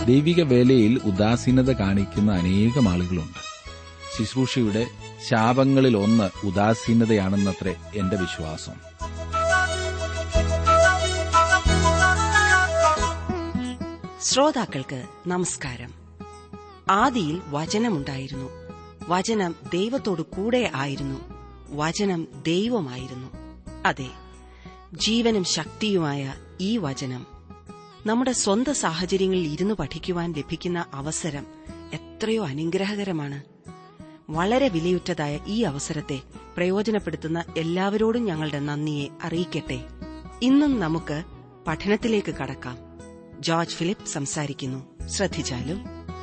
ദൈവിക വേലയിൽ ഉദാസീനത കാണിക്കുന്ന അനേകം ആളുകളുണ്ട് ശുശ്രൂഷയുടെ ശാപങ്ങളിൽ ഒന്ന് ഉദാസീനതയാണെന്നത്രേ എന്റെ വിശ്വാസം ശ്രോതാക്കൾക്ക് നമസ്കാരം ആദിയിൽ വചനമുണ്ടായിരുന്നു വചനം ദൈവത്തോടു കൂടെ ആയിരുന്നു വചനം ദൈവമായിരുന്നു അതെ ജീവനും ശക്തിയുമായ ഈ വചനം നമ്മുടെ സ്വന്തം സാഹചര്യങ്ങളിൽ ഇരുന്ന് പഠിക്കുവാൻ ലഭിക്കുന്ന അവസരം എത്രയോ അനുഗ്രഹകരമാണ് വളരെ വിലയുറ്റതായ ഈ അവസരത്തെ പ്രയോജനപ്പെടുത്തുന്ന എല്ലാവരോടും ഞങ്ങളുടെ നന്ദിയെ അറിയിക്കട്ടെ ഇന്നും നമുക്ക് പഠനത്തിലേക്ക് കടക്കാം ജോർജ് ഫിലിപ്പ് സംസാരിക്കുന്നു ശ്രദ്ധിച്ചാലും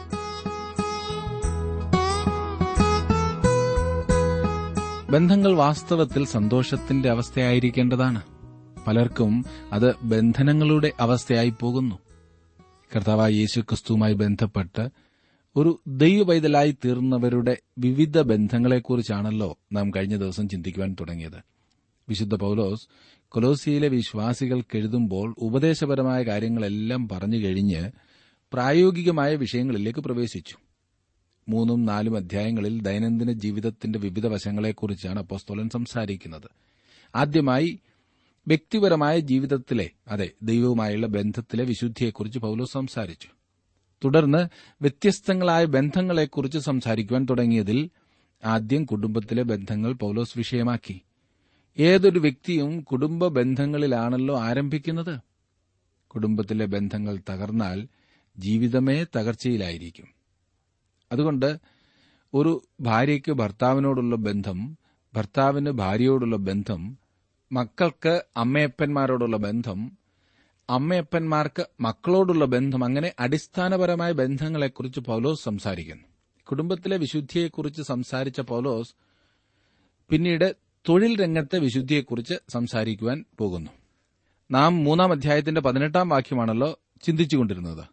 ബന്ധങ്ങൾ വാസ്തവത്തിൽ സന്തോഷത്തിന്റെ അവസ്ഥയായിരിക്കേണ്ടതാണ് പലർക്കും അത് ബന്ധനങ്ങളുടെ അവസ്ഥയായി പോകുന്നു കർത്താവായ യേശു ക്രിസ്തുവുമായി ബന്ധപ്പെട്ട് ഒരു ദൈവപൈതലായി തീർന്നവരുടെ വിവിധ ബന്ധങ്ങളെക്കുറിച്ചാണല്ലോ നാം കഴിഞ്ഞ ദിവസം ചിന്തിക്കുവാൻ തുടങ്ങിയത് വിശുദ്ധ പൗലോസ് കൊലോസിയിലെ വിശ്വാസികൾക്ക് എഴുതുമ്പോൾ ഉപദേശപരമായ കാര്യങ്ങളെല്ലാം പറഞ്ഞു കഴിഞ്ഞ് പ്രായോഗികമായ വിഷയങ്ങളിലേക്ക് പ്രവേശിച്ചു മൂന്നും നാലും അധ്യായങ്ങളിൽ ദൈനംദിന ജീവിതത്തിന്റെ വിവിധ വശങ്ങളെക്കുറിച്ചാണ് അപ്പോസ്തോലൻ സംസാരിക്കുന്നത് ആദ്യമായി വ്യക്തിപരമായ ജീവിതത്തിലെ അതെ ദൈവവുമായുള്ള ബന്ധത്തിലെ വിശുദ്ധിയെക്കുറിച്ച് പൗലോസ് സംസാരിച്ചു തുടർന്ന് വ്യത്യസ്തങ്ങളായ ബന്ധങ്ങളെക്കുറിച്ച് സംസാരിക്കുവാൻ തുടങ്ങിയതിൽ ആദ്യം കുടുംബത്തിലെ ബന്ധങ്ങൾ പൗലോസ് വിഷയമാക്കി ഏതൊരു വ്യക്തിയും കുടുംബ ബന്ധങ്ങളിലാണല്ലോ ആരംഭിക്കുന്നത് കുടുംബത്തിലെ ബന്ധങ്ങൾ തകർന്നാൽ ജീവിതമേ തകർച്ചയിലായിരിക്കും അതുകൊണ്ട് ഒരു ഭാര്യയ്ക്ക് ഭർത്താവിനോടുള്ള ബന്ധം ഭർത്താവിന് ഭാര്യയോടുള്ള ബന്ധം മക്കൾക്ക് അമ്മയപ്പന്മാരോടുള്ള ബന്ധം അമ്മയപ്പന്മാർക്ക് മക്കളോടുള്ള ബന്ധം അങ്ങനെ അടിസ്ഥാനപരമായ ബന്ധങ്ങളെക്കുറിച്ച് പൗലോസ് സംസാരിക്കുന്നു കുടുംബത്തിലെ വിശുദ്ധിയെക്കുറിച്ച് സംസാരിച്ച പൗലോസ് പിന്നീട് തൊഴിൽ രംഗത്തെ വിശുദ്ധിയെക്കുറിച്ച് സംസാരിക്കുവാൻ പോകുന്നു നാം മൂന്നാം അധ്യായത്തിന്റെ പതിനെട്ടാം വാക്യമാണല്ലോ ചിന്തിച്ചുകൊണ്ടിരുന്നത്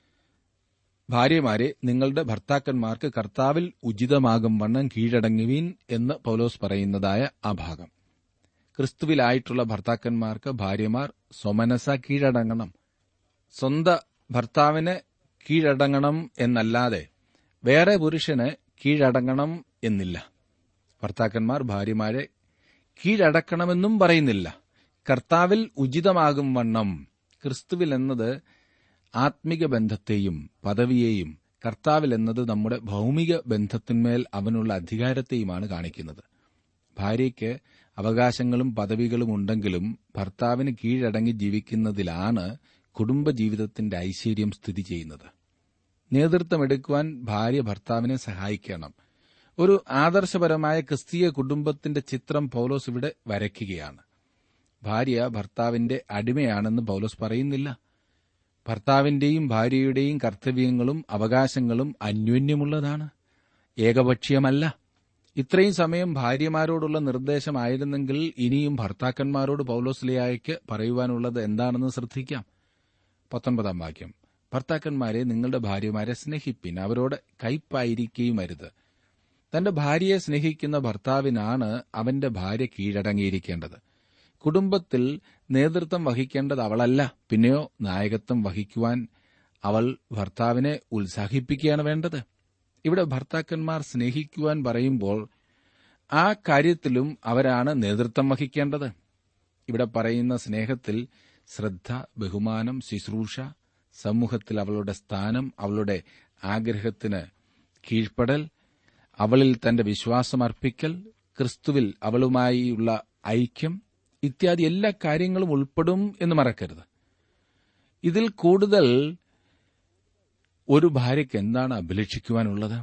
ഭാര്യമാരെ നിങ്ങളുടെ ഭർത്താക്കന്മാർക്ക് കർത്താവിൽ ഉചിതമാകും വണ്ണം കീഴടങ്ങുവീൻ എന്ന് പൗലോസ് പറയുന്നതായ ആ ഭാഗം ക്രിസ്തുവിലായിട്ടുള്ള ഭർത്താക്കന്മാർക്ക് ഭാര്യമാർ സ്വമനസ കീഴടങ്ങണം സ്വന്ത ഭർത്താവിന് കീഴടങ്ങണം എന്നല്ലാതെ വേറെ പുരുഷന് കീഴടങ്ങണം എന്നില്ല ഭർത്താക്കന്മാർ ഭാര്യമാരെ കീഴടക്കണമെന്നും പറയുന്നില്ല കർത്താവിൽ ഉചിതമാകും വണ്ണം ക്രിസ്തുവിൽ എന്നത് ആത്മിക ബന്ധത്തെയും പദവിയെയും കർത്താവിൽ എന്നത് നമ്മുടെ ഭൗമിക ബന്ധത്തിന്മേൽ അവനുള്ള അധികാരത്തെയുമാണ് കാണിക്കുന്നത് ഭാര്യയ്ക്ക് അവകാശങ്ങളും പദവികളും ഉണ്ടെങ്കിലും ഭർത്താവിന് കീഴടങ്ങി ജീവിക്കുന്നതിലാണ് കുടുംബജീവിതത്തിന്റെ ഐശ്വര്യം സ്ഥിതി ചെയ്യുന്നത് നേതൃത്വമെടുക്കുവാൻ ഭാര്യ ഭർത്താവിനെ സഹായിക്കണം ഒരു ആദർശപരമായ ക്രിസ്തീയ കുടുംബത്തിന്റെ ചിത്രം പൗലോസ് ഇവിടെ വരയ്ക്കുകയാണ് ഭാര്യ ഭർത്താവിന്റെ അടിമയാണെന്ന് പൗലോസ് പറയുന്നില്ല ഭർത്താവിന്റെയും ഭാര്യയുടെയും കർത്തവ്യങ്ങളും അവകാശങ്ങളും അന്യോന്യമുള്ളതാണ് ഏകപക്ഷീയമല്ല ഇത്രയും സമയം ഭാര്യമാരോടുള്ള നിർദ്ദേശമായിരുന്നെങ്കിൽ ഇനിയും ഭർത്താക്കന്മാരോട് പൗലോസ്ലിയായ്ക്ക് പറയുവാനുള്ളത് എന്താണെന്ന് ശ്രദ്ധിക്കാം പത്തൊൻപതാം വാക്യം ഭർത്താക്കന്മാരെ നിങ്ങളുടെ ഭാര്യമാരെ സ്നേഹിപ്പിൻ അവരോട് കയ്പായിരിക്കുകയും അരുത് തന്റെ ഭാര്യയെ സ്നേഹിക്കുന്ന ഭർത്താവിനാണ് അവന്റെ ഭാര്യ കീഴടങ്ങിയിരിക്കേണ്ടത് കുടുംബത്തിൽ നേതൃത്വം വഹിക്കേണ്ടത് അവളല്ല പിന്നെയോ നായകത്വം വഹിക്കുവാൻ അവൾ ഭർത്താവിനെ ഉത്സാഹിപ്പിക്കുകയാണ് വേണ്ടത് ഇവിടെ ഭർത്താക്കന്മാർ സ്നേഹിക്കുവാൻ പറയുമ്പോൾ ആ കാര്യത്തിലും അവരാണ് നേതൃത്വം വഹിക്കേണ്ടത് ഇവിടെ പറയുന്ന സ്നേഹത്തിൽ ശ്രദ്ധ ബഹുമാനം ശുശ്രൂഷ സമൂഹത്തിൽ അവളുടെ സ്ഥാനം അവളുടെ ആഗ്രഹത്തിന് കീഴ്പ്പെടൽ അവളിൽ തന്റെ വിശ്വാസം അർപ്പിക്കൽ ക്രിസ്തുവിൽ അവളുമായുള്ള ഐക്യം ഇത്യാദി എല്ലാ കാര്യങ്ങളും ഉൾപ്പെടും എന്ന് മറക്കരുത് ഇതിൽ കൂടുതൽ ഒരു ഭാര്യയ്ക്ക് എന്താണ് അഭിലഷിക്കുവാനുള്ളത്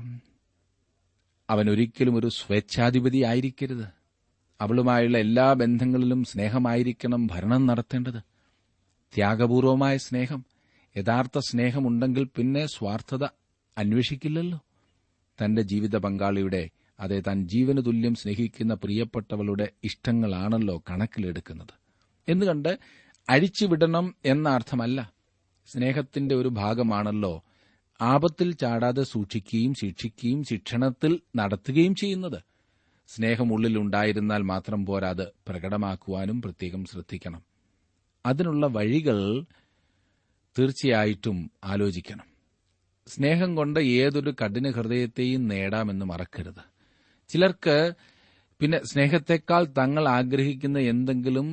അവൻ ഒരിക്കലും ഒരു സ്വേച്ഛാധിപതി ആയിരിക്കരുത് അവളുമായുള്ള എല്ലാ ബന്ധങ്ങളിലും സ്നേഹമായിരിക്കണം ഭരണം നടത്തേണ്ടത് ത്യാഗപൂർവമായ സ്നേഹം യഥാർത്ഥ സ്നേഹമുണ്ടെങ്കിൽ പിന്നെ സ്വാർത്ഥത അന്വേഷിക്കില്ലല്ലോ തന്റെ ജീവിത പങ്കാളിയുടെ അതെ താൻ ജീവന് തുല്യം സ്നേഹിക്കുന്ന പ്രിയപ്പെട്ടവളുടെ ഇഷ്ടങ്ങളാണല്ലോ കണക്കിലെടുക്കുന്നത് എന്നുകണ്ട് അഴിച്ചുവിടണം എന്ന അർത്ഥമല്ല സ്നേഹത്തിന്റെ ഒരു ഭാഗമാണല്ലോ ആപത്തിൽ ചാടാതെ സൂക്ഷിക്കുകയും ശിക്ഷിക്കുകയും ശിക്ഷണത്തിൽ നടത്തുകയും ചെയ്യുന്നത് സ്നേഹം ഉള്ളിലുണ്ടായിരുന്നാൽ മാത്രം പോരാ അത് പ്രകടമാക്കുവാനും പ്രത്യേകം ശ്രദ്ധിക്കണം അതിനുള്ള വഴികൾ തീർച്ചയായിട്ടും ആലോചിക്കണം സ്നേഹം കൊണ്ട് ഏതൊരു കഠിന ഹൃദയത്തെയും നേടാമെന്ന് മറക്കരുത് ചിലർക്ക് പിന്നെ സ്നേഹത്തെക്കാൾ തങ്ങൾ ആഗ്രഹിക്കുന്ന എന്തെങ്കിലും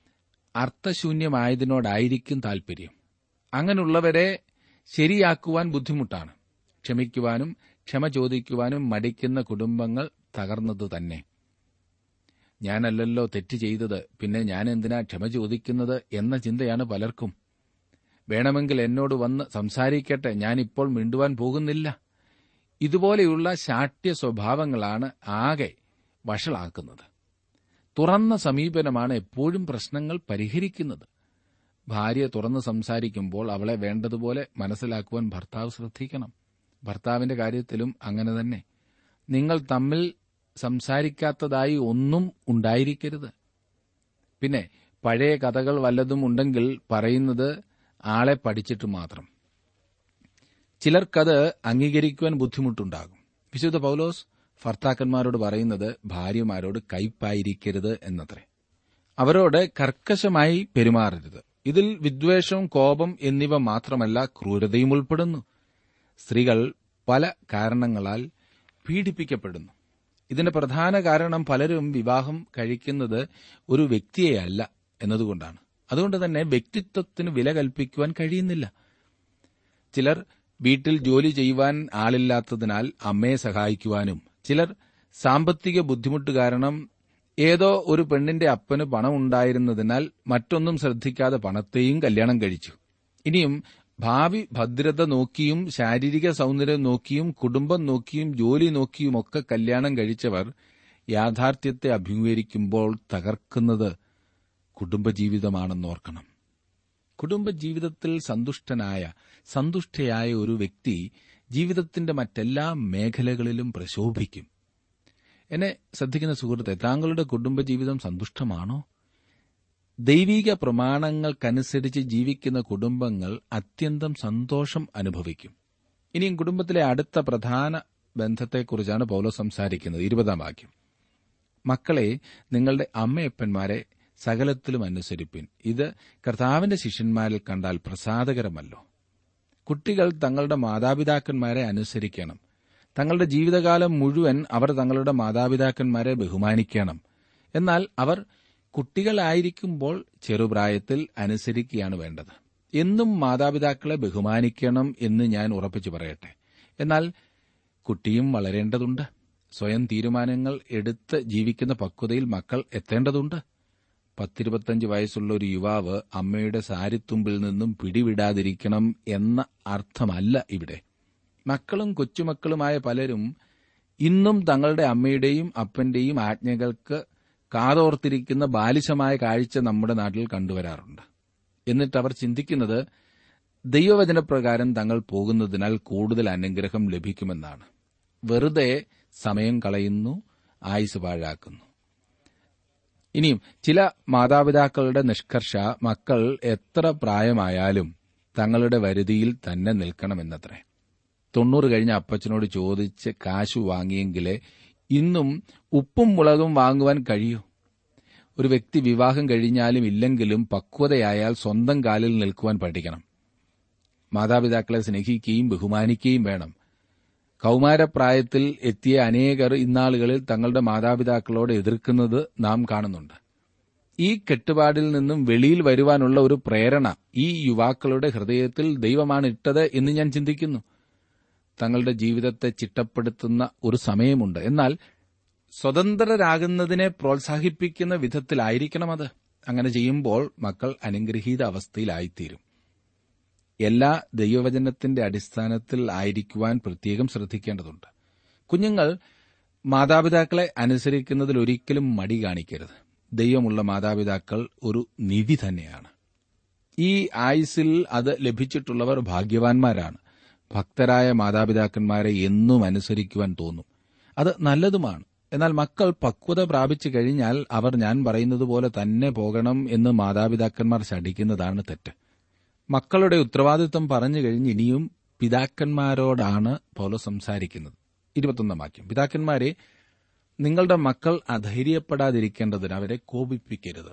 അർത്ഥശൂന്യമായതിനോടായിരിക്കും താൽപര്യം അങ്ങനെയുള്ളവരെ ശരിയാക്കുവാൻ ബുദ്ധിമുട്ടാണ് ക്ഷമിക്കുവാനും ക്ഷമ ചോദിക്കുവാനും മടിക്കുന്ന കുടുംബങ്ങൾ തകർന്നത് തന്നെ ഞാനല്ലല്ലോ തെറ്റ് ചെയ്തത് പിന്നെ ഞാൻ എന്തിനാ ക്ഷമ ചോദിക്കുന്നത് എന്ന ചിന്തയാണ് പലർക്കും വേണമെങ്കിൽ എന്നോട് വന്ന് സംസാരിക്കട്ടെ ഞാനിപ്പോൾ മിണ്ടുവാൻ പോകുന്നില്ല ഇതുപോലെയുള്ള ശാഠ്യ സ്വഭാവങ്ങളാണ് ആകെ വഷളാക്കുന്നത് തുറന്ന സമീപനമാണ് എപ്പോഴും പ്രശ്നങ്ങൾ പരിഹരിക്കുന്നത് ഭാര്യ തുറന്ന് സംസാരിക്കുമ്പോൾ അവളെ വേണ്ടതുപോലെ മനസ്സിലാക്കുവാൻ ഭർത്താവ് ശ്രദ്ധിക്കണം ഭർത്താവിന്റെ കാര്യത്തിലും അങ്ങനെ തന്നെ നിങ്ങൾ തമ്മിൽ സംസാരിക്കാത്തതായി ഒന്നും ഉണ്ടായിരിക്കരുത് പിന്നെ പഴയ കഥകൾ വല്ലതും ഉണ്ടെങ്കിൽ പറയുന്നത് ആളെ പഠിച്ചിട്ട് മാത്രം ചിലർക്കത് അംഗീകരിക്കുവാൻ ബുദ്ധിമുട്ടുണ്ടാകും വിശുദ്ധ പൗലോസ് ഭർത്താക്കന്മാരോട് പറയുന്നത് ഭാര്യമാരോട് കയ്പായിരിക്കരുത് എന്നത്രേ അവരോട് കർക്കശമായി പെരുമാറരുത് ഇതിൽ വിദ്വേഷം കോപം എന്നിവ മാത്രമല്ല ക്രൂരതയും ഉൾപ്പെടുന്നു സ്ത്രീകൾ പല കാരണങ്ങളാൽ പീഡിപ്പിക്കപ്പെടുന്നു ഇതിന്റെ പ്രധാന കാരണം പലരും വിവാഹം കഴിക്കുന്നത് ഒരു വ്യക്തിയെയല്ല എന്നതുകൊണ്ടാണ് അതുകൊണ്ട് തന്നെ വ്യക്തിത്വത്തിന് വില കൽപ്പിക്കുവാൻ കഴിയുന്നില്ല ചിലർ വീട്ടിൽ ജോലി ചെയ്യുവാൻ ആളില്ലാത്തതിനാൽ അമ്മയെ സഹായിക്കുവാനും ചിലർ സാമ്പത്തിക ബുദ്ധിമുട്ട് കാരണം ഏതോ ഒരു പെണ്ണിന്റെ അപ്പന് പണമുണ്ടായിരുന്നതിനാൽ മറ്റൊന്നും ശ്രദ്ധിക്കാതെ പണത്തെയും കല്യാണം കഴിച്ചു ഇനിയും ഭാവി ഭദ്രത നോക്കിയും ശാരീരിക സൗന്ദര്യം നോക്കിയും കുടുംബം നോക്കിയും ജോലി നോക്കിയും ഒക്കെ കല്യാണം കഴിച്ചവർ യാഥാർത്ഥ്യത്തെ അഭിമുഖീകരിക്കുമ്പോൾ തകർക്കുന്നത് കുടുംബജീവിതമാണെന്നോർക്കണം കുടുംബജീവിതത്തിൽ സന്തുഷ്ടനായ സന്തുഷ്ടയായ ഒരു വ്യക്തി ജീവിതത്തിന്റെ മറ്റെല്ലാ മേഖലകളിലും പ്രശോഭിക്കും എന്നെ ശ്രദ്ധിക്കുന്ന സുഹൃത്തെ താങ്കളുടെ കുടുംബജീവിതം സന്തുഷ്ടമാണോ ദൈവിക പ്രമാണങ്ങൾക്കനുസരിച്ച് ജീവിക്കുന്ന കുടുംബങ്ങൾ അത്യന്തം സന്തോഷം അനുഭവിക്കും ഇനിയും കുടുംബത്തിലെ അടുത്ത പ്രധാന ബന്ധത്തെക്കുറിച്ചാണ് പൗലോ സംസാരിക്കുന്നത് ഇരുപതാം വാക്യം മക്കളെ നിങ്ങളുടെ അമ്മയപ്പന്മാരെ സകലത്തിലും അനുസരിപ്പിൻ ഇത് കർത്താവിന്റെ ശിഷ്യന്മാരിൽ കണ്ടാൽ പ്രസാദകരമല്ലോ കുട്ടികൾ തങ്ങളുടെ മാതാപിതാക്കന്മാരെ അനുസരിക്കണം തങ്ങളുടെ ജീവിതകാലം മുഴുവൻ അവർ തങ്ങളുടെ മാതാപിതാക്കന്മാരെ ബഹുമാനിക്കണം എന്നാൽ അവർ കുട്ടികളായിരിക്കുമ്പോൾ ചെറുപ്രായത്തിൽ അനുസരിക്കുകയാണ് വേണ്ടത് എന്നും മാതാപിതാക്കളെ ബഹുമാനിക്കണം എന്ന് ഞാൻ ഉറപ്പിച്ചു പറയട്ടെ എന്നാൽ കുട്ടിയും വളരേണ്ടതുണ്ട് സ്വയം തീരുമാനങ്ങൾ എടുത്ത് ജീവിക്കുന്ന പക്വതയിൽ മക്കൾ എത്തേണ്ടതുണ്ട് പത്തിരുപത്തഞ്ച് വയസ്സുള്ള ഒരു യുവാവ് അമ്മയുടെ സാരിത്തുമ്പിൽ നിന്നും പിടിവിടാതിരിക്കണം എന്ന അർത്ഥമല്ല ഇവിടെ മക്കളും കൊച്ചുമക്കളുമായ പലരും ഇന്നും തങ്ങളുടെ അമ്മയുടെയും അപ്പന്റെയും ആജ്ഞകൾക്ക് കാതോർത്തിരിക്കുന്ന ബാലിശമായ കാഴ്ച നമ്മുടെ നാട്ടിൽ കണ്ടുവരാറുണ്ട് എന്നിട്ട് അവർ ചിന്തിക്കുന്നത് ദൈവവചനപ്രകാരം തങ്ങൾ പോകുന്നതിനാൽ കൂടുതൽ അനുഗ്രഹം ലഭിക്കുമെന്നാണ് വെറുതെ സമയം കളയുന്നു ആയുസ് പാഴാക്കുന്നു ഇനിയും ചില മാതാപിതാക്കളുടെ നിഷ്കർഷ മക്കൾ എത്ര പ്രായമായാലും തങ്ങളുടെ വരുതിയിൽ തന്നെ നിൽക്കണമെന്നത്രേ തൊണ്ണൂറ് കഴിഞ്ഞ അപ്പച്ചനോട് ചോദിച്ച് കാശു വാങ്ങിയെങ്കിലേ ഇന്നും ഉപ്പും മുളകും വാങ്ങുവാൻ കഴിയൂ ഒരു വ്യക്തി വിവാഹം കഴിഞ്ഞാലും ഇല്ലെങ്കിലും പക്വതയായാൽ സ്വന്തം കാലിൽ നിൽക്കുവാൻ പഠിക്കണം മാതാപിതാക്കളെ സ്നേഹിക്കുകയും ബഹുമാനിക്കുകയും വേണം കൌമാരപ്രായത്തിൽ എത്തിയ അനേകർ ഇന്നാളുകളിൽ തങ്ങളുടെ മാതാപിതാക്കളോട് എതിർക്കുന്നത് നാം കാണുന്നുണ്ട് ഈ കെട്ടുപാടിൽ നിന്നും വെളിയിൽ വരുവാനുള്ള ഒരു പ്രേരണ ഈ യുവാക്കളുടെ ഹൃദയത്തിൽ ദൈവമാണ് ഇട്ടത് എന്ന് ഞാൻ ചിന്തിക്കുന്നു തങ്ങളുടെ ജീവിതത്തെ ചിട്ടപ്പെടുത്തുന്ന ഒരു സമയമുണ്ട് എന്നാൽ സ്വതന്ത്രരാകുന്നതിനെ പ്രോത്സാഹിപ്പിക്കുന്ന വിധത്തിലായിരിക്കണം അത് അങ്ങനെ ചെയ്യുമ്പോൾ മക്കൾ അനുഗ്രഹീത അവസ്ഥയിലായിത്തീരും എല്ലാ ദൈവവചനത്തിന്റെ അടിസ്ഥാനത്തിൽ ആയിരിക്കുവാൻ പ്രത്യേകം ശ്രദ്ധിക്കേണ്ടതുണ്ട് കുഞ്ഞുങ്ങൾ മാതാപിതാക്കളെ അനുസരിക്കുന്നതിൽ ഒരിക്കലും മടി കാണിക്കരുത് ദൈവമുള്ള മാതാപിതാക്കൾ ഒരു നിധി തന്നെയാണ് ഈ ആയുസിൽ അത് ലഭിച്ചിട്ടുള്ളവർ ഭാഗ്യവാന്മാരാണ് ഭക്തരായ മാതാപിതാക്കന്മാരെ എന്നും അനുസരിക്കുവാൻ തോന്നും അത് നല്ലതുമാണ് എന്നാൽ മക്കൾ പക്വത പ്രാപിച്ചു കഴിഞ്ഞാൽ അവർ ഞാൻ പറയുന്നത് പോലെ തന്നെ പോകണം എന്ന് മാതാപിതാക്കന്മാർ ശഠിക്കുന്നതാണ് തെറ്റ് മക്കളുടെ ഉത്തരവാദിത്വം പറഞ്ഞു കഴിഞ്ഞ് ഇനിയും പിതാക്കന്മാരോടാണ് പൗലോ സംസാരിക്കുന്നത് ഇരുപത്തൊന്നാം വാക്യം പിതാക്കന്മാരെ നിങ്ങളുടെ മക്കൾ അധൈര്യപ്പെടാതിരിക്കേണ്ടതിന് അവരെ കോപിപ്പിക്കരുത്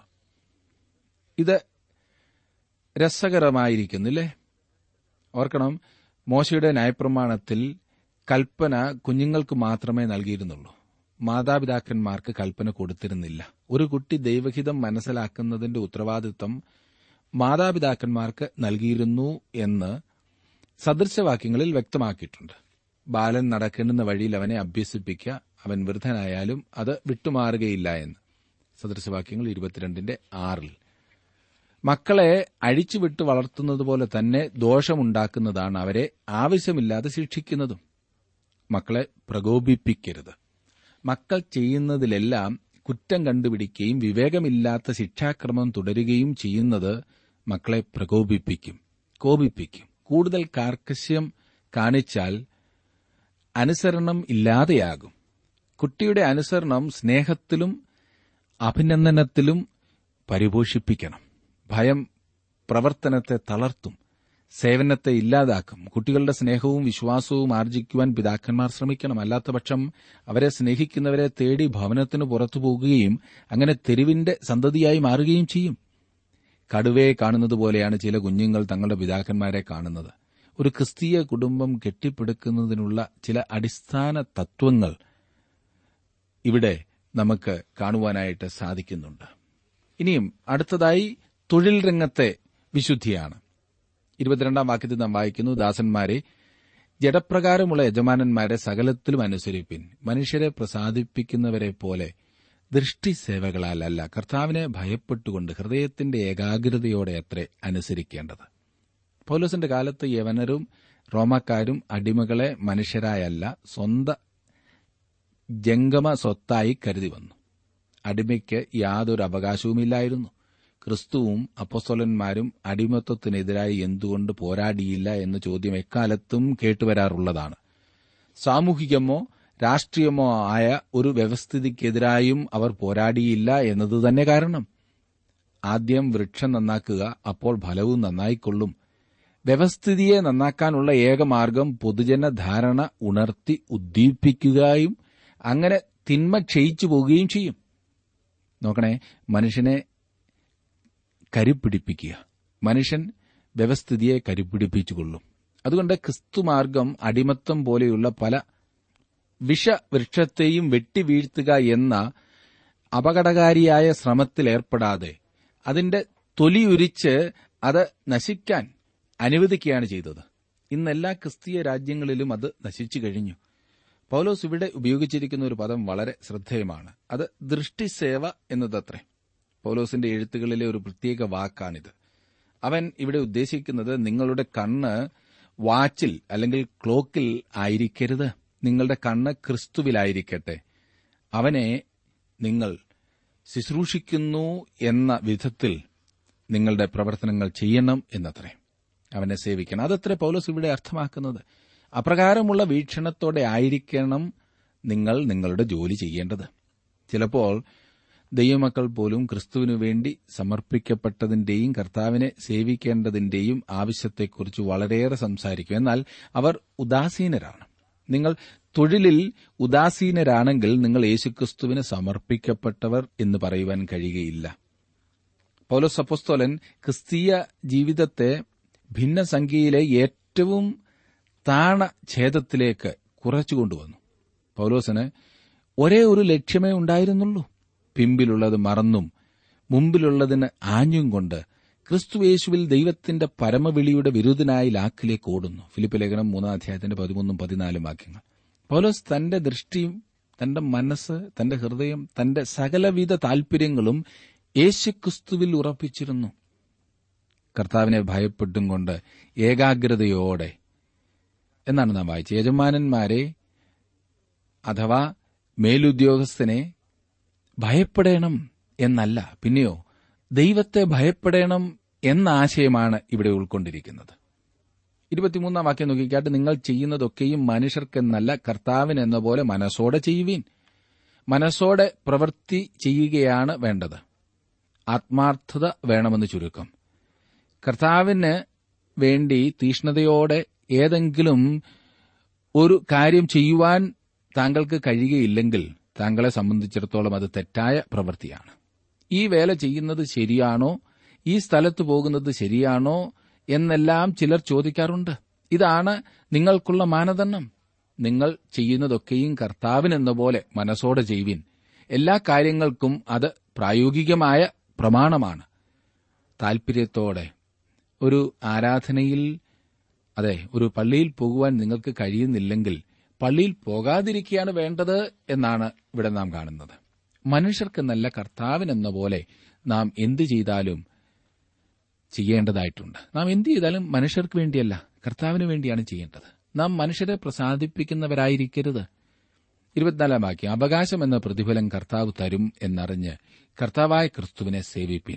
ഇത് രസകരമായിരിക്കുന്നില്ലേ ഓർക്കണം മോശയുടെ ന്യായപ്രമാണത്തിൽ കൽപ്പന കുഞ്ഞുങ്ങൾക്ക് മാത്രമേ നൽകിയിരുന്നുള്ളൂ മാതാപിതാക്കന്മാർക്ക് കൽപ്പന കൊടുത്തിരുന്നില്ല ഒരു കുട്ടി ദൈവഹിതം മനസ്സിലാക്കുന്നതിന്റെ ഉത്തരവാദിത്വം മാതാപിതാക്കന്മാർക്ക് നൽകിയിരുന്നു എന്ന് സദൃശവാക്യങ്ങളിൽ വ്യക്തമാക്കിയിട്ടുണ്ട് ബാലൻ നടക്കേണ്ടുന്ന വഴിയിൽ അവനെ അഭ്യസിപ്പിക്കുക അവൻ വൃദ്ധനായാലും അത് വിട്ടുമാറുകയില്ല എന്ന് സദൃശവാക്യങ്ങൾ ഇരുപത്തിരണ്ടിന്റെ ആറിൽ മക്കളെ അഴിച്ചുവിട്ട് വളർത്തുന്നതുപോലെ തന്നെ ദോഷമുണ്ടാക്കുന്നതാണ് അവരെ ആവശ്യമില്ലാതെ ശിക്ഷിക്കുന്നതും മക്കളെ പ്രകോപിപ്പിക്കരുത് മക്കൾ ചെയ്യുന്നതിലെല്ലാം കുറ്റം കണ്ടുപിടിക്കുകയും വിവേകമില്ലാത്ത ശിക്ഷാക്രമം തുടരുകയും ചെയ്യുന്നത് മക്കളെ പ്രകോപിപ്പിക്കും കോപിപ്പിക്കും കൂടുതൽ കാർക്കശ്യം കാണിച്ചാൽ അനുസരണം ഇല്ലാതെയാകും കുട്ടിയുടെ അനുസരണം സ്നേഹത്തിലും അഭിനന്ദനത്തിലും പരിപോഷിപ്പിക്കണം ഭയം പ്രവർത്തനത്തെ തളർത്തും സേവനത്തെ ഇല്ലാതാക്കും കുട്ടികളുടെ സ്നേഹവും വിശ്വാസവും ആർജിക്കുവാൻ പിതാക്കന്മാർ ശ്രമിക്കണം അല്ലാത്തപക്ഷം അവരെ സ്നേഹിക്കുന്നവരെ തേടി ഭവനത്തിന് പുറത്തു പോകുകയും അങ്ങനെ തെരുവിന്റെ സന്തതിയായി മാറുകയും ചെയ്യും കടുവയെ കാണുന്നത് പോലെയാണ് ചില കുഞ്ഞുങ്ങൾ തങ്ങളുടെ പിതാക്കന്മാരെ കാണുന്നത് ഒരു ക്രിസ്തീയ കുടുംബം കെട്ടിപ്പടുക്കുന്നതിനുള്ള ചില അടിസ്ഥാന തത്വങ്ങൾ ഇവിടെ നമുക്ക് കാണുവാനായിട്ട് സാധിക്കുന്നുണ്ട് ഇനിയും അടുത്തതായി തൊഴിൽ രംഗത്തെ വിശുദ്ധിയാണ് ഇരുപത്തിരണ്ടാം വാക്യത്തിൽ നാം വായിക്കുന്നു ദാസന്മാരെ ജഡപ്രകാരമുള്ള യജമാനന്മാരെ സകലത്തിലും അനുസരിപ്പിൻ മനുഷ്യരെ പ്രസാദിപ്പിക്കുന്നവരെ പോലെ ദൃഷ്ടി സേവകളാലല്ല കർത്താവിനെ ഭയപ്പെട്ടുകൊണ്ട് ഹൃദയത്തിന്റെ ഏകാഗ്രതയോടെ അത്രേ അനുസരിക്കേണ്ടത് പൗലോസിന്റെ കാലത്ത് യവനരും റോമാക്കാരും അടിമകളെ മനുഷ്യരായല്ല സ്വന്ത ജംഗമ സ്വത്തായി കരുതി വന്നു അടിമയ്ക്ക് യാതൊരു അവകാശവുമില്ലായിരുന്നു ക്രിസ്തുവും അപ്പസ്തോലന്മാരും അടിമത്വത്തിനെതിരായി എന്തുകൊണ്ട് പോരാടിയില്ല എന്ന ചോദ്യം എക്കാലത്തും കേട്ടുവരാറുള്ളതാണ് സാമൂഹികമോ രാഷ്ട്രീയമോ ആയ ഒരു വ്യവസ്ഥിതിക്കെതിരായും അവർ പോരാടിയില്ല എന്നത് തന്നെ കാരണം ആദ്യം വൃക്ഷം നന്നാക്കുക അപ്പോൾ ഫലവും നന്നായിക്കൊള്ളും വ്യവസ്ഥിതിയെ നന്നാക്കാനുള്ള ഏക മാർഗം പൊതുജന ധാരണ ഉണർത്തി ഉദ്ദീപിക്കുകയും അങ്ങനെ തിന്മ ക്ഷയിച്ചു പോവുകയും ചെയ്യും നോക്കണേ മനുഷ്യനെ കരിപ്പിടിപ്പിക്കുക മനുഷ്യൻ വ്യവസ്ഥിതിയെ കരിപ്പിടിപ്പിച്ചുകൊള്ളും അതുകൊണ്ട് ക്രിസ്തുമാർഗം അടിമത്തം പോലെയുള്ള പല വിഷവൃക്ഷത്തെയും വെട്ടിവീഴ്ത്തുക എന്ന അപകടകാരിയായ ശ്രമത്തിലേർപ്പെടാതെ അതിന്റെ തൊലിയുരിച്ച് അത് നശിക്കാൻ അനുവദിക്കുകയാണ് ചെയ്തത് ഇന്ന് എല്ലാ ക്രിസ്തീയ രാജ്യങ്ങളിലും അത് നശിച്ചു കഴിഞ്ഞു പൗലോസ് ഇവിടെ ഉപയോഗിച്ചിരിക്കുന്ന ഒരു പദം വളരെ ശ്രദ്ധേയമാണ് അത് ദൃഷ്ടിസേവ എന്നതത്രേ പൗലോസിന്റെ എഴുത്തുകളിലെ ഒരു പ്രത്യേക വാക്കാണിത് അവൻ ഇവിടെ ഉദ്ദേശിക്കുന്നത് നിങ്ങളുടെ കണ്ണ് വാച്ചിൽ അല്ലെങ്കിൽ ക്ലോക്കിൽ ആയിരിക്കരുത് നിങ്ങളുടെ കണ്ണ് ക്രിസ്തുവിലായിരിക്കട്ടെ അവനെ നിങ്ങൾ ശുശ്രൂഷിക്കുന്നു എന്ന വിധത്തിൽ നിങ്ങളുടെ പ്രവർത്തനങ്ങൾ ചെയ്യണം എന്നത്രേ അവനെ സേവിക്കണം അതത്രേ പൗലോസ് ഇവിടെ അർത്ഥമാക്കുന്നത് അപ്രകാരമുള്ള വീക്ഷണത്തോടെ ആയിരിക്കണം നിങ്ങൾ നിങ്ങളുടെ ജോലി ചെയ്യേണ്ടത് ചിലപ്പോൾ ദൈവമക്കൾ പോലും ക്രിസ്തുവിനു വേണ്ടി സമർപ്പിക്കപ്പെട്ടതിന്റെയും കർത്താവിനെ സേവിക്കേണ്ടതിന്റെയും ആവശ്യത്തെക്കുറിച്ച് വളരെയേറെ സംസാരിക്കും എന്നാൽ അവർ ഉദാസീനരാണ് നിങ്ങൾ തൊഴിലിൽ ഉദാസീനരാണെങ്കിൽ നിങ്ങൾ യേശുക്രിസ്തുവിന് സമർപ്പിക്കപ്പെട്ടവർ എന്ന് പറയുവാൻ കഴിയുകയില്ല പൗലോസ് അപ്പോസ്തോലൻ ക്രിസ്തീയ ജീവിതത്തെ ഭിന്നസംഖ്യയിലെ ഏറ്റവും താണ ഛേദത്തിലേക്ക് കുറച്ചുകൊണ്ടുവന്നു പൗലോസിന് ഒരേ ഒരു ലക്ഷ്യമേ ഉണ്ടായിരുന്നുള്ളൂ പിമ്പിലുള്ളത് മറന്നും മുമ്പിലുള്ളതിന് ആഞ്ഞും കൊണ്ട് ക്രിസ്തുയേശുവിൽ ദൈവത്തിന്റെ പരമവിളിയുടെ വിരുദ്ധനായി ലാക്കിലേക്ക് ഓടുന്നു ഫിലിപ്പ് ലേഖനം മൂന്നാം അധ്യായത്തിന്റെ പതിമൂന്നും പതിനാലും വാക്യങ്ങൾ പൗലോസ് തന്റെ ദൃഷ്ടിയും തന്റെ മനസ്സ് തന്റെ ഹൃദയം തന്റെ സകലവിധ താൽപര്യങ്ങളും യേശുക്രിസ്തുവിൽ ഉറപ്പിച്ചിരുന്നു കർത്താവിനെ ഭയപ്പെട്ടും കൊണ്ട് ഏകാഗ്രതയോടെ എന്നാണ് നാം വായിച്ചത് യജമാനന്മാരെ അഥവാ മേലുദ്യോഗസ്ഥനെ ഭയപ്പെടണം എന്നല്ല പിന്നെയോ ദൈവത്തെ ഭയപ്പെടണം എന്ന ആശയമാണ് ഇവിടെ ഉൾക്കൊണ്ടിരിക്കുന്നത് ഇരുപത്തിമൂന്നാം വാക്യം നോക്കിക്കാട്ട് നിങ്ങൾ ചെയ്യുന്നതൊക്കെയും മനുഷ്യർക്കെന്നല്ല കർത്താവിന് എന്ന പോലെ മനസ്സോടെ ചെയ്യുവീൻ മനസ്സോടെ പ്രവൃത്തി ചെയ്യുകയാണ് വേണ്ടത് ആത്മാർത്ഥത വേണമെന്ന് ചുരുക്കം കർത്താവിന് വേണ്ടി തീഷ്ണതയോടെ ഏതെങ്കിലും ഒരു കാര്യം ചെയ്യുവാൻ താങ്കൾക്ക് കഴിയുകയില്ലെങ്കിൽ താങ്കളെ സംബന്ധിച്ചിടത്തോളം അത് തെറ്റായ പ്രവൃത്തിയാണ് ഈ വേല ചെയ്യുന്നത് ശരിയാണോ ഈ സ്ഥലത്ത് പോകുന്നത് ശരിയാണോ എന്നെല്ലാം ചിലർ ചോദിക്കാറുണ്ട് ഇതാണ് നിങ്ങൾക്കുള്ള മാനദണ്ഡം നിങ്ങൾ ചെയ്യുന്നതൊക്കെയും കർത്താവിനെന്ന പോലെ മനസ്സോടെ ചെയ്യുവിൻ എല്ലാ കാര്യങ്ങൾക്കും അത് പ്രായോഗികമായ പ്രമാണമാണ് താൽപര്യത്തോടെ ഒരു ആരാധനയിൽ അതെ ഒരു പള്ളിയിൽ പോകുവാൻ നിങ്ങൾക്ക് കഴിയുന്നില്ലെങ്കിൽ പള്ളിയിൽ പോകാതിരിക്കുകയാണ് വേണ്ടത് എന്നാണ് ഇവിടെ നാം കാണുന്നത് മനുഷ്യർക്കെന്നല്ല കർത്താവിനെന്ന പോലെ നാം എന്തു ചെയ്താലും ചെയ്യേണ്ടതായിട്ടുണ്ട് നാം എന്ത് ചെയ്താലും മനുഷ്യർക്ക് വേണ്ടിയല്ല കർത്താവിന് വേണ്ടിയാണ് ചെയ്യേണ്ടത് നാം മനുഷ്യരെ പ്രസാദിപ്പിക്കുന്നവരായിരിക്കരുത് ഇരുപത്തിനാലാം വാക്യം അവകാശം എന്ന പ്രതിഫലം കർത്താവ് തരും എന്നറിഞ്ഞ് കർത്താവായ ക്രിസ്തുവിനെ സേവിപ്പിൻ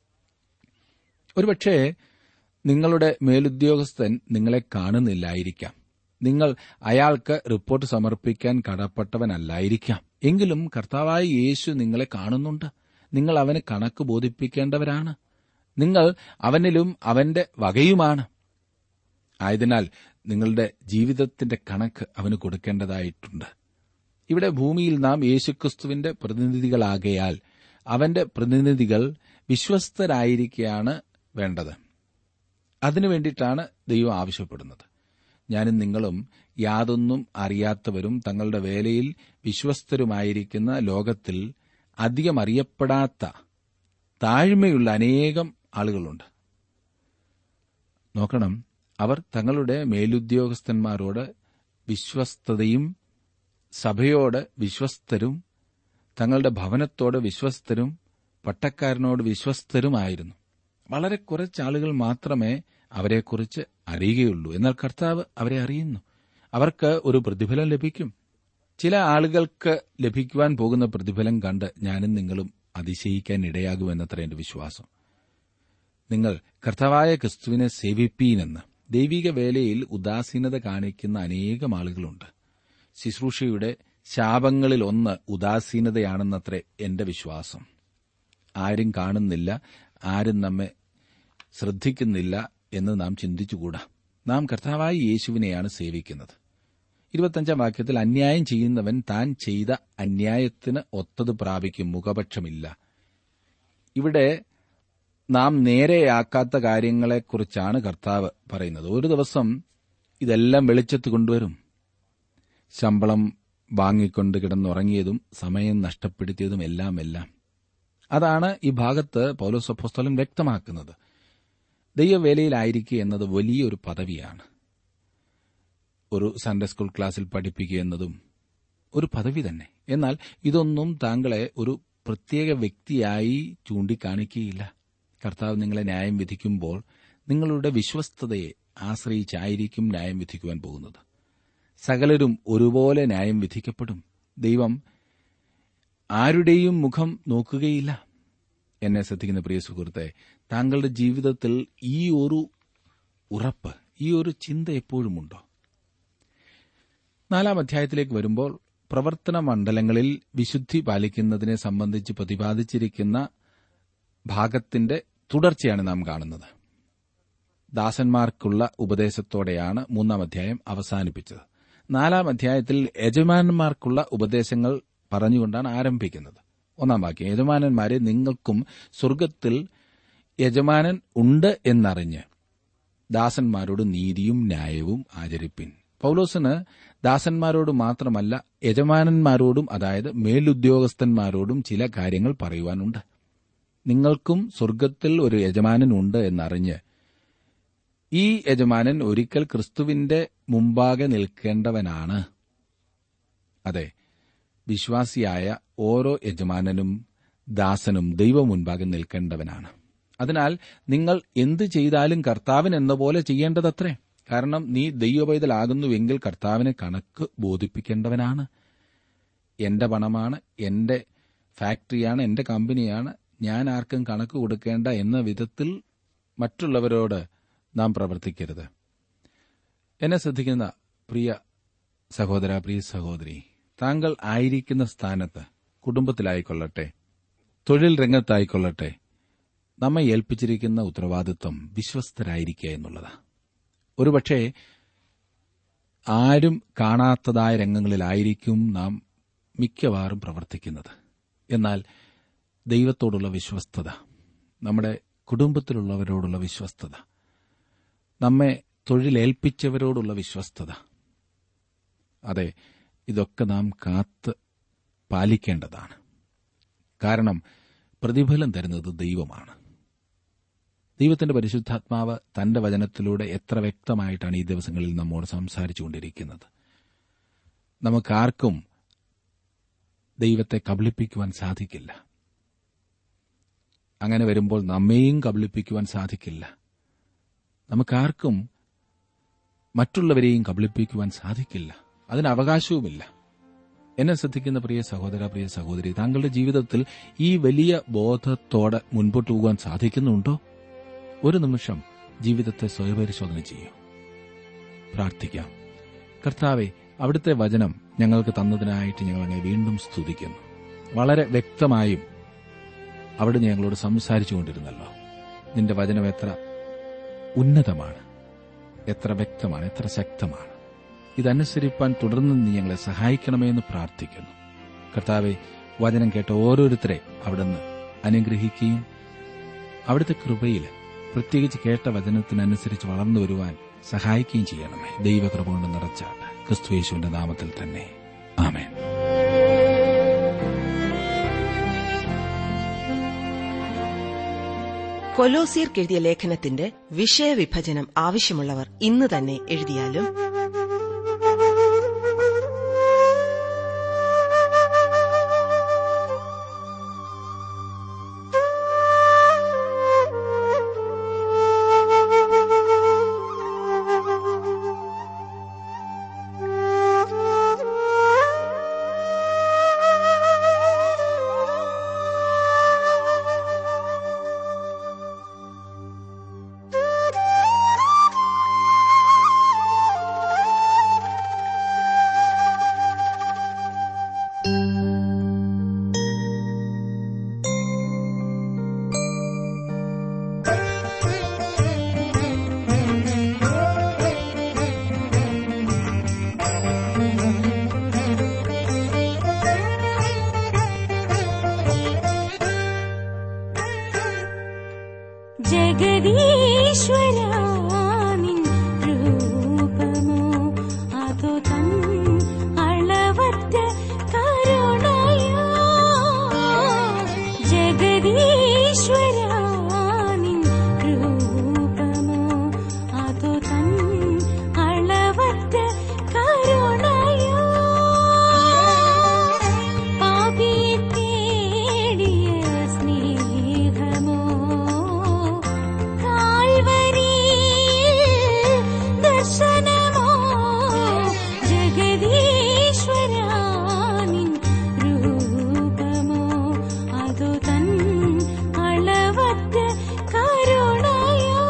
ഒരുപക്ഷെ നിങ്ങളുടെ മേലുദ്യോഗസ്ഥൻ നിങ്ങളെ കാണുന്നില്ലായിരിക്കാം നിങ്ങൾ അയാൾക്ക് റിപ്പോർട്ട് സമർപ്പിക്കാൻ കടപ്പെട്ടവനല്ലായിരിക്കാം എങ്കിലും കർത്താവായ യേശു നിങ്ങളെ കാണുന്നുണ്ട് നിങ്ങൾ അവന് കണക്ക് ബോധിപ്പിക്കേണ്ടവരാണ് നിങ്ങൾ അവനിലും അവന്റെ വകയുമാണ് ആയതിനാൽ നിങ്ങളുടെ ജീവിതത്തിന്റെ കണക്ക് അവന് കൊടുക്കേണ്ടതായിട്ടുണ്ട് ഇവിടെ ഭൂമിയിൽ നാം യേശുക്രിസ്തുവിന്റെ പ്രതിനിധികളാകയാൽ അവന്റെ പ്രതിനിധികൾ വിശ്വസ്തരായിരിക്കുകയാണ് വേണ്ടത് അതിനു വേണ്ടിയിട്ടാണ് ദൈവം ആവശ്യപ്പെടുന്നത് ഞാനും നിങ്ങളും യാതൊന്നും അറിയാത്തവരും തങ്ങളുടെ വേലയിൽ വിശ്വസ്തരുമായിരിക്കുന്ന ലോകത്തിൽ അധികം അറിയപ്പെടാത്ത താഴ്മയുള്ള അനേകം ആളുകളുണ്ട് നോക്കണം അവർ തങ്ങളുടെ മേലുദ്യോഗസ്ഥന്മാരോട് വിശ്വസ്തതയും സഭയോട് വിശ്വസ്തരും തങ്ങളുടെ ഭവനത്തോട് വിശ്വസ്തരും പട്ടക്കാരനോട് വിശ്വസ്തരുമായിരുന്നു വളരെ കുറച്ച് ആളുകൾ മാത്രമേ അവരെക്കുറിച്ച് അറിയുകയുള്ളൂ എന്നാൽ കർത്താവ് അവരെ അറിയുന്നു അവർക്ക് ഒരു പ്രതിഫലം ലഭിക്കും ചില ആളുകൾക്ക് ലഭിക്കുവാൻ പോകുന്ന പ്രതിഫലം കണ്ട് ഞാനും നിങ്ങളും അതിശയിക്കാൻ ഇടയാകുമെന്നത്ര എന്റെ വിശ്വാസം നിങ്ങൾ കർത്താവായ ക്രിസ്തുവിനെ സേവിപ്പീനെന്ന് ദൈവിക വേലയിൽ ഉദാസീനത കാണിക്കുന്ന അനേകം ആളുകളുണ്ട് ശുശ്രൂഷയുടെ ശാപങ്ങളിൽ ഒന്ന് ഉദാസീനതയാണെന്നത്രേ എന്റെ വിശ്വാസം ആരും കാണുന്നില്ല ആരും നമ്മെ ശ്രദ്ധിക്കുന്നില്ല എന്ന് നാം ചിന്തിച്ചുകൂടാ നാം കർത്താവായ യേശുവിനെയാണ് സേവിക്കുന്നത് ഇരുപത്തഞ്ചാം വാക്യത്തിൽ അന്യായം ചെയ്യുന്നവൻ താൻ ചെയ്ത അന്യായത്തിന് ഒത്തത് പ്രാപിക്കും മുഖപക്ഷമില്ല ഇവിടെ നാം നേരെയാക്കാത്ത കാര്യങ്ങളെക്കുറിച്ചാണ് കർത്താവ് പറയുന്നത് ഒരു ദിവസം ഇതെല്ലാം വെളിച്ചത്ത് കൊണ്ടുവരും ശമ്പളം വാങ്ങിക്കൊണ്ട് കിടന്നുറങ്ങിയതും സമയം നഷ്ടപ്പെടുത്തിയതും എല്ലാം എല്ലാം അതാണ് ഈ ഭാഗത്ത് പൗലോസപ്പോസ്തലൻ വ്യക്തമാക്കുന്നത് ദൈവവേലയിലായിരിക്കുക എന്നത് വലിയൊരു പദവിയാണ് ഒരു സൺഡേ സ്കൂൾ ക്ലാസ്സിൽ പഠിപ്പിക്കുക എന്നതും ഒരു പദവി തന്നെ എന്നാൽ ഇതൊന്നും താങ്കളെ ഒരു പ്രത്യേക വ്യക്തിയായി ചൂണ്ടിക്കാണിക്കുകയില്ല കർത്താവ് നിങ്ങളെ ന്യായം വിധിക്കുമ്പോൾ നിങ്ങളുടെ വിശ്വസ്തതയെ ആശ്രയിച്ചായിരിക്കും ന്യായം വിധിക്കുവാൻ പോകുന്നത് സകലരും ഒരുപോലെ ന്യായം വിധിക്കപ്പെടും ദൈവം ആരുടെയും മുഖം നോക്കുകയില്ല എന്നെ ശ്രദ്ധിക്കുന്ന പ്രിയ സുഹൃത്തെ താങ്കളുടെ ജീവിതത്തിൽ ഈ ഒരു ഉറപ്പ് ഈ ഒരു ചിന്ത എപ്പോഴുമുണ്ടോ നാലാം അധ്യായത്തിലേക്ക് വരുമ്പോൾ പ്രവർത്തന മണ്ഡലങ്ങളിൽ വിശുദ്ധി പാലിക്കുന്നതിനെ സംബന്ധിച്ച് പ്രതിപാദിച്ചിരിക്കുന്ന ഭാഗത്തിന്റെ തുടർച്ചയാണ് നാം കാണുന്നത് ദാസന്മാർക്കുള്ള ഉപദേശത്തോടെയാണ് മൂന്നാം അധ്യായം അവസാനിപ്പിച്ചത് നാലാം അധ്യായത്തിൽ യജമാനന്മാർക്കുള്ള ഉപദേശങ്ങൾ പറഞ്ഞുകൊണ്ടാണ് ആരംഭിക്കുന്നത് ഒന്നാം വാക്യം യജമാനന്മാരെ നിങ്ങൾക്കും സ്വർഗത്തിൽ യജമാനൻ ഉണ്ട് എന്നറിഞ്ഞ് ദാസന്മാരോട് നീതിയും ന്യായവും ആചരിപ്പിൻ പൌലോസിന് ദാസന്മാരോട് മാത്രമല്ല യജമാനന്മാരോടും അതായത് മേലുദ്യോഗസ്ഥന്മാരോടും ചില കാര്യങ്ങൾ പറയുവാനുണ്ട് നിങ്ങൾക്കും സ്വർഗത്തിൽ ഒരു യജമാനൻ ഉണ്ട് എന്നറിഞ്ഞ് ഈ യജമാനൻ ഒരിക്കൽ ക്രിസ്തുവിന്റെ മുമ്പാകെ നിൽക്കേണ്ടവനാണ് അതെ വിശ്വാസിയായ ഓരോ യജമാനനും ദാസനും ദൈവം മുൻപാകെ നിൽക്കേണ്ടവനാണ് അതിനാൽ നിങ്ങൾ എന്തു ചെയ്താലും കർത്താവിന് എന്ന പോലെ ചെയ്യേണ്ടതത്രേ കാരണം നീ ദൈവപൈതലാകുന്നുവെങ്കിൽ കർത്താവിനെ കണക്ക് ബോധിപ്പിക്കേണ്ടവനാണ് എന്റെ പണമാണ് എന്റെ ഫാക്ടറിയാണ് എന്റെ കമ്പനിയാണ് ഞാൻ ആർക്കും കണക്ക് കൊടുക്കേണ്ട എന്ന വിധത്തിൽ മറ്റുള്ളവരോട് നാം പ്രവർത്തിക്കരുത് എന്നെ ശ്രദ്ധിക്കുന്ന പ്രിയ സഹോദര പ്രിയ സഹോദരി താങ്കൾ ആയിരിക്കുന്ന സ്ഥാനത്ത് കുടുംബത്തിലായിക്കൊള്ളട്ടെ തൊഴിൽ രംഗത്തായിക്കൊള്ളട്ടെ നമ്മെ ഏൽപ്പിച്ചിരിക്കുന്ന ഉത്തരവാദിത്വം വിശ്വസ്തരായിരിക്കുക എന്നുള്ളതാണ് ഒരുപക്ഷെ ആരും കാണാത്തതായ രംഗങ്ങളിലായിരിക്കും നാം മിക്കവാറും പ്രവർത്തിക്കുന്നത് എന്നാൽ ദൈവത്തോടുള്ള വിശ്വസ്തത നമ്മുടെ കുടുംബത്തിലുള്ളവരോടുള്ള വിശ്വസ്തത നമ്മെ തൊഴിലേൽപ്പിച്ചവരോടുള്ള വിശ്വസ്തത അതെ ഇതൊക്കെ നാം കാത്ത് പാലിക്കേണ്ടതാണ് കാരണം പ്രതിഫലം തരുന്നത് ദൈവമാണ് ദൈവത്തിന്റെ പരിശുദ്ധാത്മാവ് തന്റെ വചനത്തിലൂടെ എത്ര വ്യക്തമായിട്ടാണ് ഈ ദിവസങ്ങളിൽ നമ്മോട് സംസാരിച്ചുകൊണ്ടിരിക്കുന്നത് നമുക്കാർക്കും ദൈവത്തെ കബളിപ്പിക്കുവാൻ സാധിക്കില്ല അങ്ങനെ വരുമ്പോൾ നമ്മെയും കബളിപ്പിക്കുവാൻ സാധിക്കില്ല നമുക്കാർക്കും മറ്റുള്ളവരെയും കബളിപ്പിക്കുവാൻ സാധിക്കില്ല അതിന് അവകാശവുമില്ല എന്നെ ശ്രദ്ധിക്കുന്ന പ്രിയ സഹോദര പ്രിയ സഹോദരി താങ്കളുടെ ജീവിതത്തിൽ ഈ വലിയ ബോധത്തോടെ മുൻപോട്ട് പോകാൻ സാധിക്കുന്നുണ്ടോ ഒരു നിമിഷം ജീവിതത്തെ സ്വയപരിശോധന ചെയ്യൂ പ്രാർത്ഥിക്കാം കർത്താവെ അവിടുത്തെ വചനം ഞങ്ങൾക്ക് തന്നതിനായിട്ട് ഞങ്ങൾ അങ്ങനെ വീണ്ടും സ്തുതിക്കുന്നു വളരെ വ്യക്തമായും അവിടെ ഞങ്ങളോട് സംസാരിച്ചുകൊണ്ടിരുന്നല്ലോ നിന്റെ വചനം എത്ര ഉന്നതമാണ് എത്ര വ്യക്തമാണ് എത്ര ശക്തമാണ് ഇതനുസരിപ്പാൻ തുടർന്ന് നീ ഞങ്ങളെ സഹായിക്കണമേ എന്ന് പ്രാർത്ഥിക്കുന്നു കർത്താവെ വചനം കേട്ട ഓരോരുത്തരെ അവിടുന്ന് അനുഗ്രഹിക്കുകയും അവിടുത്തെ കൃപയിൽ പ്രത്യേകിച്ച് കേട്ട വചനത്തിനനുസരിച്ച് വളർന്നു വരുവാൻ സഹായിക്കുകയും ചെയ്യണമേ ദൈവകൃപ കൊണ്ട് നിറച്ചാട്ട് ക്രിസ്തുയേശുവിന്റെ നാമത്തിൽ തന്നെ ആമേൻ കൊലോസിയർക്ക് എഴുതിയ ലേഖനത്തിന്റെ വിഷയവിഭജനം ആവശ്യമുള്ളവർ ഇന്ന് തന്നെ എഴുതിയാലും ജഗദീശ്വരാ നിൻ രൂപമോ അതു തൻ അളവറ്റ കരുണയോ ജഗദീശ്വരാ നിൻ രൂപമോ അതു തൻ അളവറ്റ കരുണയോ പാപിയെ തേടിയ സ്നേഹമോ കാൽവരിയിൽ ദർശനമോ ജഗദീശ്വരാ നിൻ രൂപമോ അതു തൻ അളവറ്റ കരുണയോ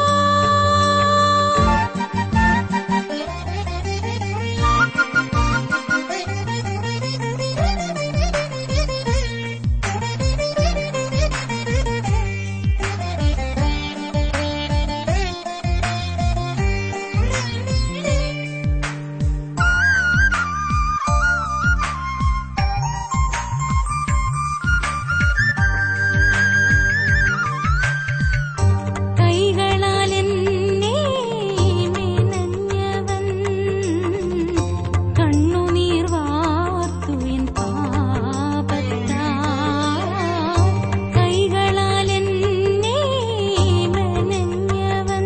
കൈകളാൽ എന്നെ മെനഞ്ഞവൻ കണ്ണുനീർ വാർത്തു എൻ പാപത്താൽ കൈകളാൽ എന്നെ മെനഞ്ഞവൻ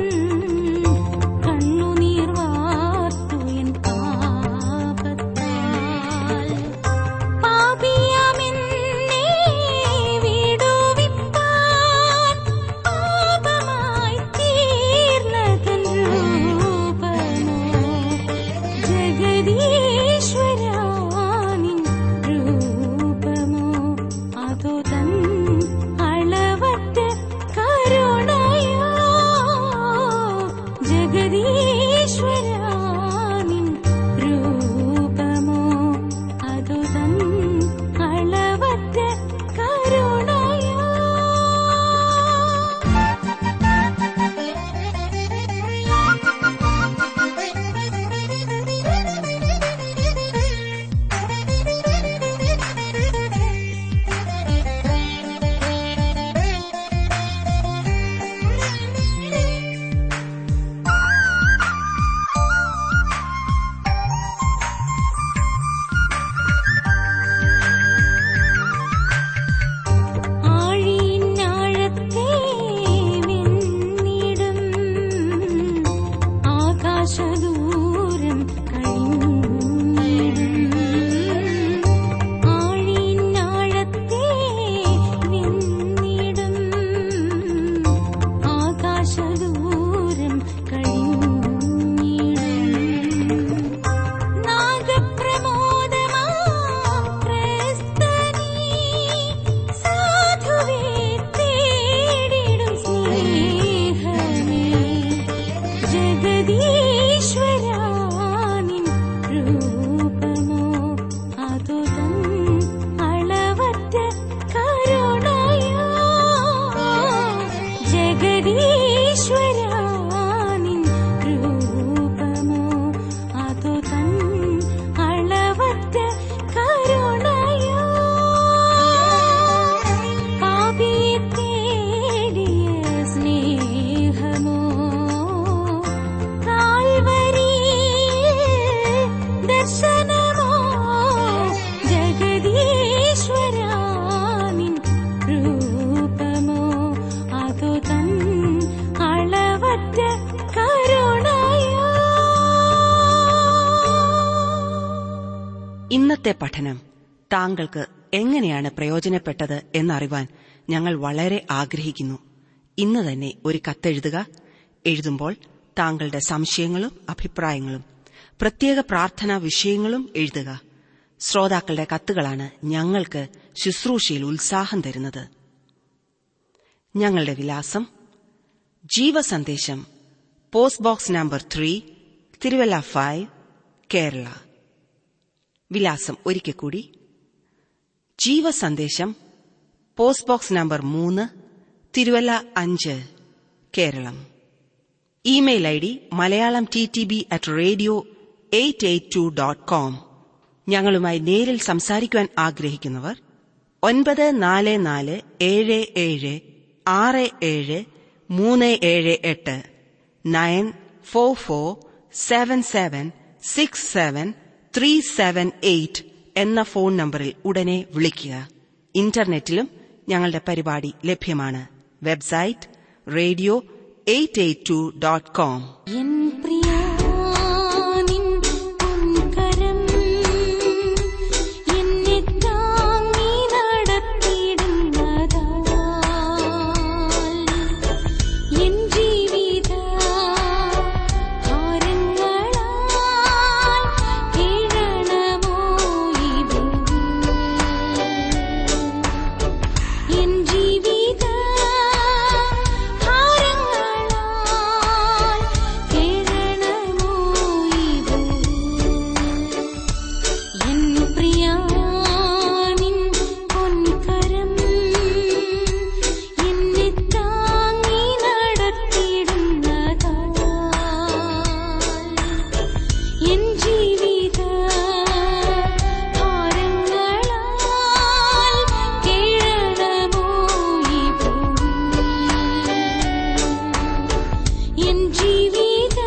കണ്ണുനീർ വാർത്തു എൻ പാപത്താൽ പാപിയാമെന്നെ വിടുവിപ്പാൻ പാപമായി തീർന്നതൻ രൂപമോ ജഗദീശ്വരാ നിൻ രൂപമോ അതു തൻ അളവറ്റ കരുണയോ ജഗദീശ്വരാ നിൻ രൂപമോ അതു തൻ അളവറ്റ കരുണയോ ആകാശദൂരം കഴിഞ്ഞിടും ആഴിനാഴത്തെ നിന്നിടും ആകാശദൂരം കഴിഞ്ഞിടും നാഗപ്രമോദമാം ക്രിസ്തനീ സാധുവേ തേടിടും സ്നേഹമേ ജഗദീശ്വരാ നിൻ രൂപമോ അതു തൻ അളവറ്റ കരുണയോ ജഗദീശ്വരാ നിൻ രൂപമോ അതു തൻ അളവറ്റ കരുണയോ പാപിയെ തേടിയ സ്നേഹമോ കാൽവരിയിൽ ദർശനമോ ജഗദീശ്വരാ നിൻ രൂപമോ അതു തൻ അളവറ്റ കരുണയോ ഇന്നത്തെ പഠനം താങ്കൾക്ക് എങ്ങനെയാണ് പ്രയോജനപ്പെട്ടത് എന്നറിവാൻ ഞങ്ങൾ വളരെ ആഗ്രഹിക്കുന്നു ഇന്ന് തന്നെ ഒരു കത്തെഴുതുക എഴുതുമ്പോൾ താങ്കളുടെ സംശയങ്ങളും അഭിപ്രായങ്ങളും പ്രത്യേക പ്രാർത്ഥനാ വിഷയങ്ങളും എഴുതുക ശ്രോതാക്കളുടെ കത്തുകളാണ് ഞങ്ങൾക്ക് ശുശ്രൂഷയിൽ ഉത്സാഹം തരുന്നത് ഞങ്ങളുടെ വിലാസം ജീവസന്ദേശം post box number three Thiruvalla five Kerala വിലാസം ഒരിക്കൽ കൂടി ജീവസന്ദേശം പോസ്റ്റ് ബോക്സ് നമ്പർ മൂന്ന് തിരുവല്ല അഞ്ച് Keralam email I D Malayalam T T B at radio eight eight two dot com ഞങ്ങളുമായി നേരിൽ സംസാരിക്കുവാൻ ആഗ്രഹിക്കുന്നവർ ഒൻപത് നാല് നാല് ഏഴ് ഏഴ് ആറ് ഏഴ് മൂന്ന് ഏഴ് എട്ട് nine four four seven seven six seven three seven eight എന്ന ഫോൺ നമ്പറിൽ ഉടനെ വിളിക്കുക ഇന്റർനെറ്റിലും ഞങ്ങളുടെ പരിപാടി ലഭ്യമാണ് website radio eight eight two dot com എൻ പ്രിയാനിൻ പൊൻകരം എന്നെ താങ്ങി നടത്തിയിടുന്നതാൽ എൻ ജീവിത ഭാരങ്ങളാൽ കീഴണമോ ഇത് എൻ ജീവിത ഭാരങ്ങളാൽ കീഴണമോ ഇത് എൻ പ്രിയാനിൻ പൊൻകരം എന്നെ താങ്ങി നടത്തിയിടുന്നതാൽ എൻ ജീവിത ഭാരങ്ങളാൽ കീഴണമോ ഈ ഭൂമി എൻ ജീവിത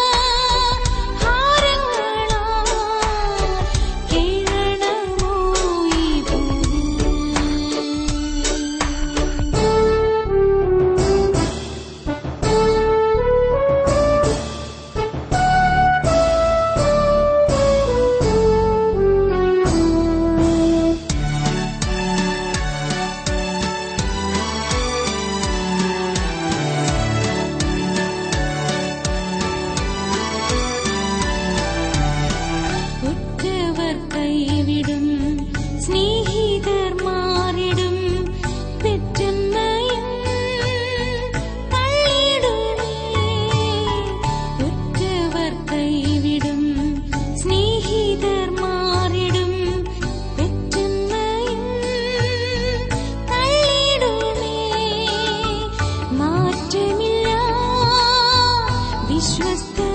ഭാരങ്ങളാൽ കീഴണമോ ഈ ഭൂമി ഉറ്റവർ കൈവിടും സ്നേഹിതർ മാറിടും പെറ്റമ്മയും തള്ളിടുമേ ഉറ്റവർ കൈവിടും സ്നേഹിതർ മാറിടും പെറ്റമ്മയും തള്ളിടുമേ മാറ്റമില്ല വിശ്വസ്ത